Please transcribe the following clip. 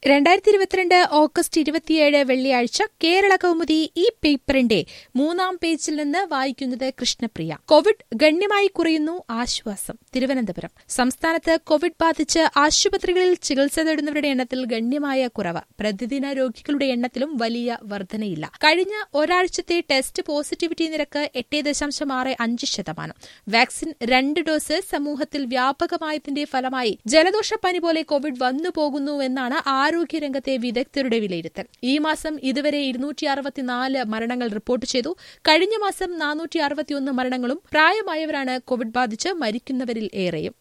രണ്ടായിരത്തി ഇരുപത്തിരണ്ട് ഓഗസ്റ്റ് ഇരുപത്തിയേഴ് വെള്ളിയാഴ്ച കേരള കൗമുദി ഈ പേപ്പറിന്റെ മൂന്നാം പേജിൽ നിന്ന് വായിക്കുന്നത് കൃഷ്ണപ്രിയ കോവിഡ് ഗണ്യമായി കുറയുന്നു ആശ്വാസം തിരുവനന്തപുരം സംസ്ഥാനത്ത് കോവിഡ് ബാധിച്ച് ആശുപത്രികളിൽ ചികിത്സ തേടുന്നവരുടെ എണ്ണത്തിൽ ഗണ്യമായ കുറവ് പ്രതിദിന രോഗികളുടെ എണ്ണത്തിലും വലിയ വർധനയില്ല കഴിഞ്ഞ ഒരാഴ്ചത്തെ ടെസ്റ്റ് പോസിറ്റിവിറ്റി നിരക്ക് എട്ട് ദശാംശം ആറ് അഞ്ച് ശതമാനം വാക്സിൻ രണ്ട് ഡോസ് സമൂഹത്തിൽ വ്യാപകമായതിന്റെ ഫലമായി ജലദോഷപ്പനി പോലെ കോവിഡ് വന്നു പോകുന്നുവെന്നാണ് ആരോഗ്യരംഗത്തെ വിദഗ്ധരുടെ വിലയിരുത്തൽ ഈ മാസം ഇതുവരെ ഇരുന്നൂറ്റി അറുപത്തിനാല് മരണങ്ങൾ റിപ്പോർട്ട് ചെയ്തു കഴിഞ്ഞ മാസം നാനൂറ്റി അറുപത്തിയൊന്ന് മരണങ്ങളും പ്രായമായവരാണ് കോവിഡ് ബാധിച്ച് മരിക്കുന്നവരിൽ ഏറെയും